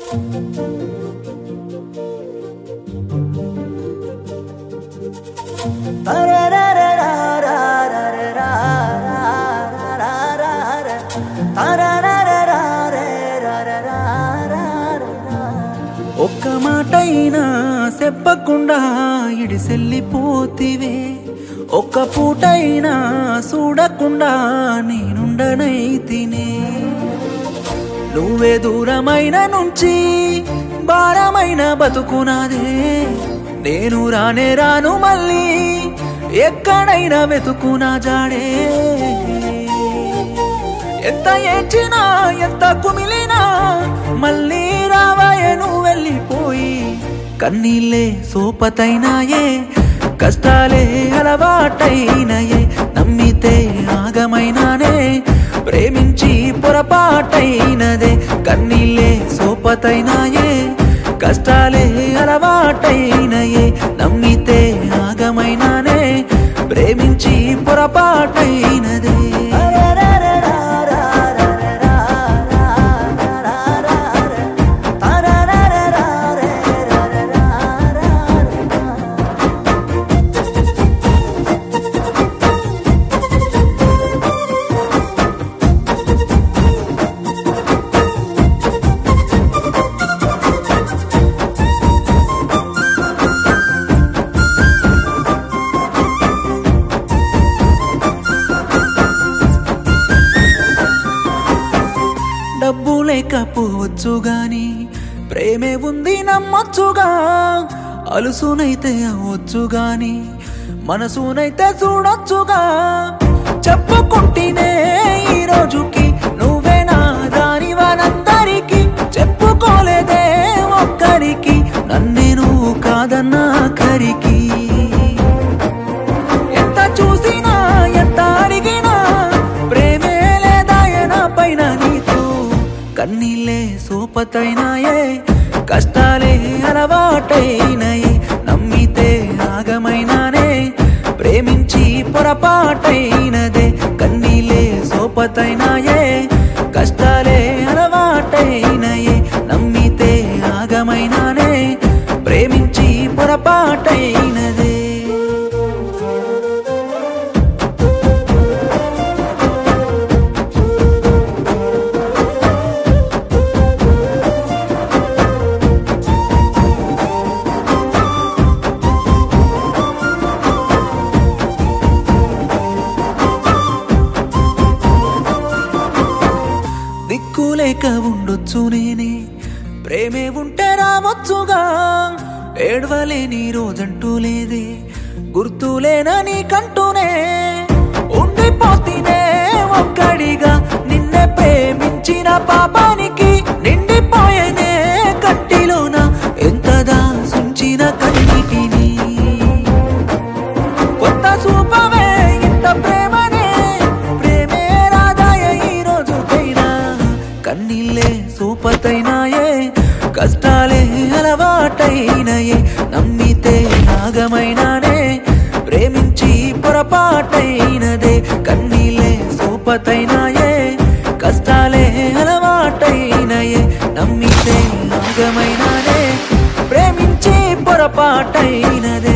ఒక్క మాటైనా చెప్పకుండా ఇడిసెల్లిపోతివే ఒక్క పూటైనా చూడకుండా నేనుండనైతినే నువ్వే దూరమైన నుంచి భారమైన బతుకునాదే నేను రానే రాను మళ్ళీ ఎక్కడైనా వెతుకునా జాడే ఎంత ఏడ్చినా ఎంత కుమిలినా మళ్ళీ రావాయే నువ్వు వెళ్ళిపోయి కన్నీళ్ళే సోపతైనాయే కష్టాలే అలవాటైనయే నమ్మితే ఆగమైనానే ప్రేమించి పొరపాటైనదే కన్నీళ్ళే సోపతైనాయే కష్టాలే అలవాటైనయే నమ్మితే ఆగమైనానే ప్రేమించి పొరపాటైనదే డబ్బు లేకపోవచ్చు గాని ప్రేమే ఉంది నమ్మొచ్చుగా అలుసునైతే అవ్వచ్చు గాని మనసునైతే చూడొచ్చుగా చెప్పుకుంటేనే ఈ రోజుకి నువ్వే నా దాని వానందరికి చెప్పుకోలేదే ఒక్కరికి నన్నే నువ్వు కాదన్నా కరికి ఎంత చూసినా ఎంత అడిగినా ప్రేమే లేదాయన పైన నీకు కన్నీళ్ళే సోపతైనాయే కష్టాలే అలవాటైనయే నమ్మితే ఆగమైనానే ప్రేమించి పొరపాటైనదే కన్నీళ్ళే సోపతైనాయే కష్టాలే అలవాటైనయే నమ్మితే ఆగమైనానే ప్రేమించి పొరపాటైనదే దిక్కులేక ఉండొచ్చు నేనే ప్రేమే ఉంటే రావచ్చుగా ఏడవలేని రోజంటూ లేదే గుర్తులేనని కంటూనే ఉండిపోతీనే ఒక్కడిగా నిన్నే ప్రేమించిన పాపానికి నిండిపోయేనే కట్టిలోన ఎంతదా సుంచిన కన్నిటిని కొత్త చూపవే ఇంత ప్రేమనే ప్రేమే రాదాయ ఈ రోజుకైనా కన్నీళ్ళే సూపతైనాయే కష్టాలే అలవాటైనయే నమ్మితే నాగమైనానే ప్రేమించి పొరపాటైనదే కన్నీళ్ళే సూపతైనాయే కష్టాలే అలవాటైనయే నమ్మితే నాగమైనానే ప్రేమించి పొరపాటైనదే